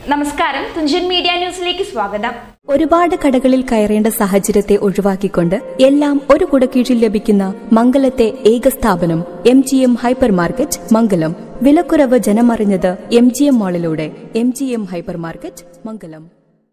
നമസ്കാരം തുഞ്ചൻ മീഡിയ ന്യൂസിലേക്ക് സ്വാഗതം ഒരുപാട് കടകളിൽ കയറേണ്ട സാഹചര്യത്തെ ഒഴിവാക്കിക്കൊണ്ട് എല്ലാം ഒരു കുടക്കീഴിൽ ലഭിക്കുന്ന മംഗലത്തെ ഏക സ്ഥാപനം M G M hypermarket Mangalam വിലക്കുറവ് ജനമറിഞ്ഞത് എം ജി എം മാളിലൂടെ M G M hypermarket Mangalam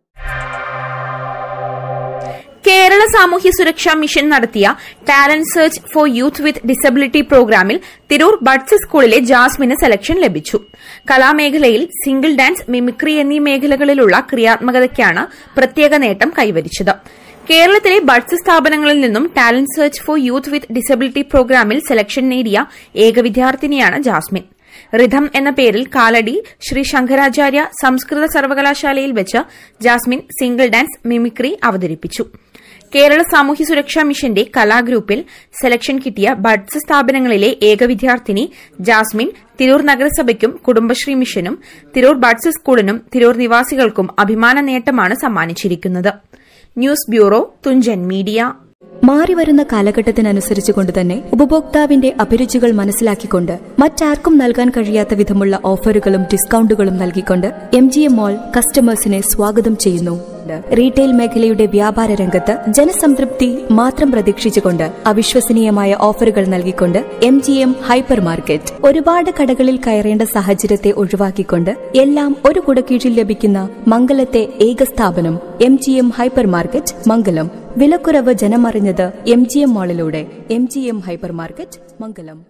Kerala സാമൂഹ്യ സുരക്ഷാ മിഷൻ നടത്തിയ talent search for youth with disability പ്രോഗ്രാമിൽ തിരൂർ ബഡ്സ് സ്കൂളിലെ ജാസ്മിന് സെലക്ഷൻ ലഭിച്ചു കലാമേഖലയിൽ സിംഗിൾ ഡാൻസ് മിമിക്രി എന്നീ മേഖലകളിലുള്ള ക്രിയാത്മകതയ്ക്കാണ് പ്രത്യേക നേട്ടം കൈവരിച്ചത് കേരളത്തിലെ ബഡ്സ് സ്ഥാപനങ്ങളിൽ നിന്നും talent search for youth with disability പ്രോഗ്രാമിൽ സെലക്ഷൻ നേടിയ ഏക വിദ്യാർത്ഥിനിയാണ് ജാസ്മിൻ റിഥം എന്ന പേരിൽ കാലടി ശ്രീ ശങ്കരാചാര്യ സംസ്കൃത സർവകലാശാലയിൽ വെച്ച് ജാസ്മിൻ സിംഗിൾ ഡാൻസ് മിമിക്രി അവതരിപ്പിച്ചു കേരള സാമൂഹ്യ സുരക്ഷാ മിഷന്റെ കലാഗ്രൂപ്പിൽ സെലക്ഷൻ കിട്ടിയ ബഡ്സ് സ്ഥാപനങ്ങളിലെ ഏക വിദ്യാർത്ഥിനി ജാസ്മിൻ തിരൂർ നഗരസഭയ്ക്കും കുടുംബശ്രീ മിഷനും തിരൂർ ബഡ്സ് സ്കൂളിനും തിരൂർ നിവാസികൾക്കും അഭിമാന നേട്ടമാണ് സമ്മാനിച്ചിരിക്കുന്നത് ന്യൂസ് ബ്യൂറോ തുഞ്ചൻ മീഡിയ മാറിവരുന്ന കാലഘട്ടത്തിനനുസരിച്ചുകൊണ്ട് തന്നെ ഉപഭോക്താവിന്റെ അഭിരുചികൾ മനസ്സിലാക്കിക്കൊണ്ട് മറ്റാർക്കും നൽകാൻ കഴിയാത്ത വിധമുള്ള ഓഫറുകളും ഡിസ്കൌണ്ടുകളും നൽകിക്കൊണ്ട് എം ജി എം മോൾ കസ്റ്റമേഴ്സിനെ സ്വാഗതം ചെയ്യുന്നു റീറ്റെയിൽ മേഖലയുടെ വ്യാപാര രംഗത്ത് ജനസംതൃപ്തി മാത്രം പ്രതീക്ഷിച്ചുകൊണ്ട് അവിശ്വസനീയമായ ഓഫറുകൾ നൽകിക്കൊണ്ട് M G M hypermarket ഒരുപാട് കടകളിൽ കയറേണ്ട സാഹചര്യത്തെ ഒഴിവാക്കിക്കൊണ്ട് എല്ലാം ഒരു കുടക്കീഴിൽ ലഭിക്കുന്ന മംഗലത്തെ ഏക സ്ഥാപനം M G M hypermarket Mangalam വിലക്കുറവ് ജനമറിഞ്ഞത് എം ജി എം മാളിലൂടെ M G M hypermarket മംഗലം